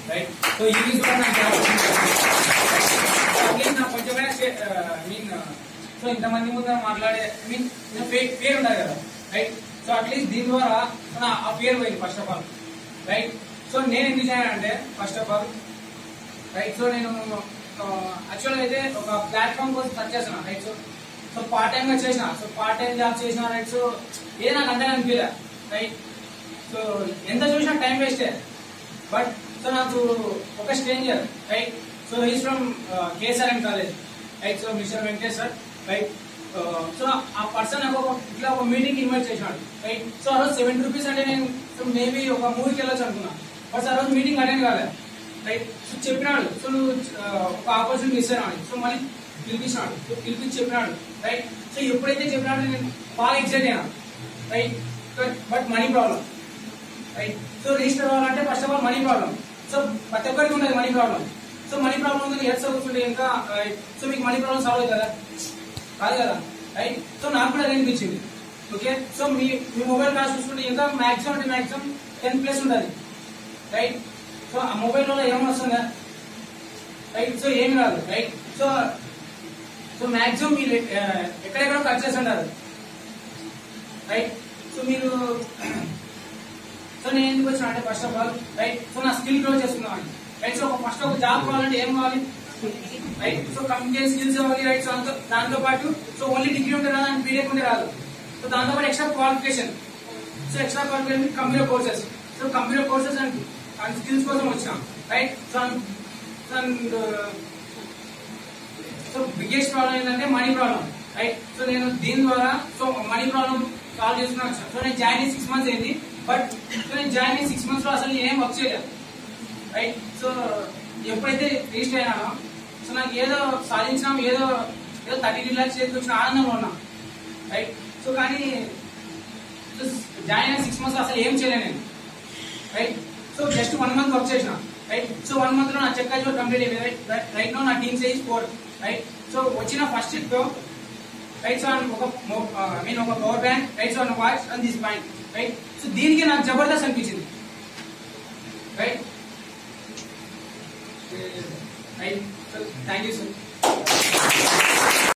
Right so ఈ news కూడా నాకు చాలా అట్లీస్ట్ నాకు కొంచెమైనా మీన్ సో ఇంతమంది ముందు మాట్లాడే మీన్ పేరు ఉండదు కదా రైట్ సో అట్లీస్ట్ దీని ద్వారా నా ఆ పేరు పోయింది first of all right so నేను ఎందుకు చేయాలంటే first of all right so నేను యాక్చువల్గా అయితే ఒక ప్లాట్ఫామ్ కోసం సర్చ్ చేసిన right so so part time గా చేసిన సో పార్ట్ టైం జాబ్ చేసిన రైట్ సో ఏ నాకు అంతే అనిపించలే రైట్ సో ఎంత చూసినా టైం వేస్టే బట్ సో నాకు ఒక stranger right so is from KSRM college right so mister Venkateshwar right so ఆ పర్సన్ నాకు ఒక ఇట్లా ఒక మీటింగ్ ఇన్వైట్ చేసినాడు రైట్ సో ఆ రోజు సెవెంటీ రూపీస్ అంటే నేను సో మేబీ ఒక మూవీకి వెళ్ళొచ్చు అనుకున్నా బట్ ఆ రోజు మీటింగ్ అటెండ్ కాలేదు రైట్ సో చెప్పినాడు సో నువ్వు ఆ, ఒక ఆపర్చునిటీ ఇస్తాను సో మళ్ళీ పిలిపించినాడు సో పిలిపించి చెప్పినాడు రైట్ సో ఎప్పుడైతే చెప్పినాడో నేను బాగా ఎక్సైట్ అయినా right but money problem right so register అవ్వాలంటే first of all money problem so ప్రతి ఒక్కరికి ఉండదు money problem so money problem ఉంది హెల్త్ చదువుతుంటే ఇంకా right? సో మీకు మనీ ప్రాబ్లం సాల్వ్ అవుతుందా కాదు కదా రైట్ సో నాకు కూడా అదే అనిపించింది ఓకే సో మీ మీ మొబైల్ కాస్ట్ చూసుకుంటే ఇంకా మాక్సిమం అంటే మాక్సిమం టెన్ ప్లస్ ఉంటుంది రైట్ సో ఆ మొబైల్ వల్ల ఏమొస్తుందా రైట్ సో ఏమి రాదు రైట్ సో సో మాక్సిమం మీరు ఆ, ఎక్కడెక్కడ ఖర్చు చేస్తుంటారు రైట్ సో మీరు సో నేను ఎందుకు వచ్చిన అంటే first of all right so నా స్కిల్ గ్రో చేసుకున్నాను రైట్ సో ఫస్ట్ ఒక జాబ్ కావాలంటే ఏం కావాలి రైట్ సో కమ్యూనికేషన్ స్కిల్స్ కావాలి రైట్ సో దాంతో దాంతో పాటు సో ఓన్లీ డిగ్రీ ఉంటే రాదు అండ్ బీటెక్ ఉంటే రాదు సో దాంతో పాటు extra qualification so extra qualification computer courses so computer courses and and skills కోసం వచ్చినాం right so and so biggest problem ఏంటంటే మనీ ప్రాబ్లం రైట్ సో నేను దీని ద్వారా సో మనీ ప్రాబ్లం సాల్వ్ చేసుకున్నాను సో నేను జాయిన్ అయ్యి సిక్స్ మంత్స్ అయింది బట్ సో నేను జాయిన్ అయ్యి సిక్స్ మంత్స్ లో అసలు ఏం వర్క్ చేయలేదు రైట్ సో ఎప్పుడైతే రిజిస్టర్ అయినానో సో నాకు ఏదో సాధించినాం ఏదో ఏదో థర్టీ ల్యాక్స్ చేతికి వచ్చిన ఆనందంలో ఉన్నాం రైట్ సో కానీ జాయిన్ అయిన సిక్స్ మంత్స్ అసలు ఏం చేయలేను నేను right so just one month work చేసిన రైట్ సో వన్ మంత్ లో నా చెక్ కూడా కంప్లీట్ అయింది రైట్ రైట్ నో నా team size four right so వచ్చిన ఫస్ట్ షిఫ్ట్ రైట్ సో ఒక ఐ మీన్ ఒక power bank right so watch and this point right so దీనికి నాకు జబర్దస్త్ అనిపించింది right right so thank you sir